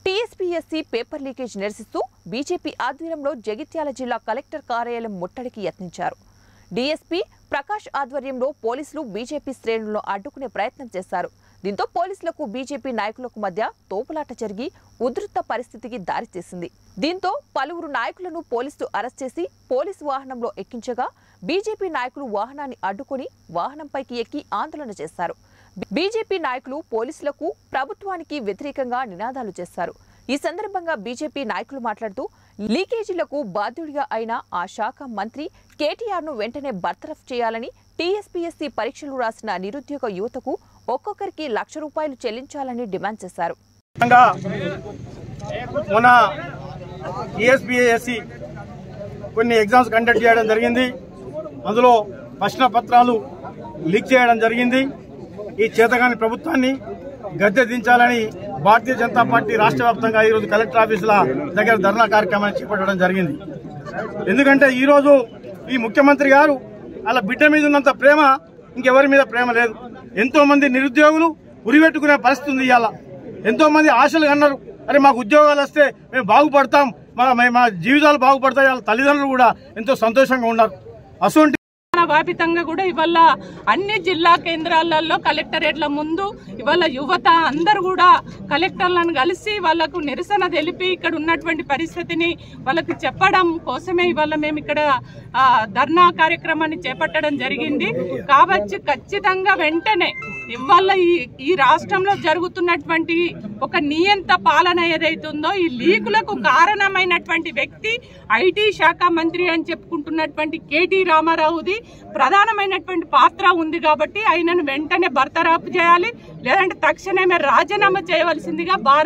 TSPSC paper leakage నిరసిస్తూ BJP ఆధ్వర్యంలో జగిత్యాల జిల్లా కలెక్టర్ కార్యాలయం ముట్టడికి యత్నించారు డీఎస్పీ ప్రకాష్ ఆధ్వర్యంలో పోలీసులు బీజేపీ శ్రేణులను అడ్డుకునే ప్రయత్నం చేశారు దీంతో పోలీసులకు బీజేపీ నాయకులకు మధ్య తోపులాట జరిగి ఉధృత పరిస్థితికి దారితీసింది దీంతో పలువురు నాయకులను పోలీసులు అరెస్ట్ చేసి పోలీసు వాహనంలో ఎక్కించగా బీజేపీ నాయకులు వాహనాన్ని అడ్డుకొని వాహనంపైకి ఎక్కి ఆందోళన చేశారు బీజేపీ నాయకులు పోలీసులకు ప్రభుత్వానికి వ్యతిరేకంగా నినాదాలు చేశారు ఈ సందర్భంగా బీజేపీ నాయకులు మాట్లాడుతూ లీకేజీలకు బాధ్యుడిగా అయిన ఆ శాఖ మంత్రి కేటీఆర్ ను వెంటనే బర్తరఫ్ చేయాలని టీఎస్పీఎస్సీ పరీక్షలు రాసిన నిరుద్యోగ యువతకు ఒక్కొక్కరికి లక్ష రూపాయలు చెల్లించాలని డిమాండ్ చేశారు ముఖ్యంగా మొన్న టీఎస్బిఎస్సి కొన్ని ఎగ్జామ్స్ కండక్ట్ చేయడం జరిగింది అందులో ప్రశ్న పత్రాలు లీక్ చేయడం జరిగింది ఈ చేతగాని ప్రభుత్వాన్ని గద్దె దించాలని భారతీయ జనతా పార్టీ రాష్ట్ర వ్యాప్తంగా ఈరోజు కలెక్టర్ ఆఫీసుల దగ్గర ధర్నా కార్యక్రమాన్ని చేపట్టడం జరిగింది ఎందుకంటే ఈరోజు ఈ ముఖ్యమంత్రి గారు వాళ్ళ బిడ్డ మీద ఉన్నంత ప్రేమ ఇంకెవరి మీద ప్రేమ లేదు ఎంతో మంది నిరుద్యోగులు ఉరిపెట్టుకునే పరిస్థితి ఉంది ఇవాళ ఎంతో మంది ఆశలు అన్నారు అరే మాకు ఉద్యోగాలు వస్తే మేము బాగుపడతాం మా మే- మా జీవితాలు బాగుపడతాయి వాళ్ళ తల్లిదండ్రులు కూడా ఎంతో సంతోషంగా ఉన్నారు అసలు వ్యాపితంగా కూడా ఇవాళ అన్ని జిల్లా కేంద్రాలలో కలెక్టరేట్ల ముందు ఇవాళ యువత అందరూ కూడా కలెక్టర్లను కలిసి వాళ్ళకు నిరసన తెలిపి ఇక్కడ ఉన్నటువంటి పరిస్థితిని వాళ్ళకి చెప్పడం కోసమే ఇవాళ మేము ఇక్కడ ఆ, ధర్నా కార్యక్రమాన్ని చేపట్టడం జరిగింది కాబట్టి ఖచ్చితంగా వెంటనే ఇవాళ ఈ ఈ రాష్ట్రంలో జరుగుతున్నటువంటి ఒక నియంత పాలన ఏదైతుందో ఈ లీకులకు కారణమైనటువంటి వ్యక్తి ఐటీ శాఖ మంత్రి అని చెప్పుకుంటున్నటువంటి కేటీ రామారావుది ప్రధానమైనటువంటి పాత్ర ఉంది కాబట్టి ఆయనను వెంటనే బర్తరాపు చేయాలి లేదంటే తక్షణమే రాజీనామా చేయవలసిందిగా భారత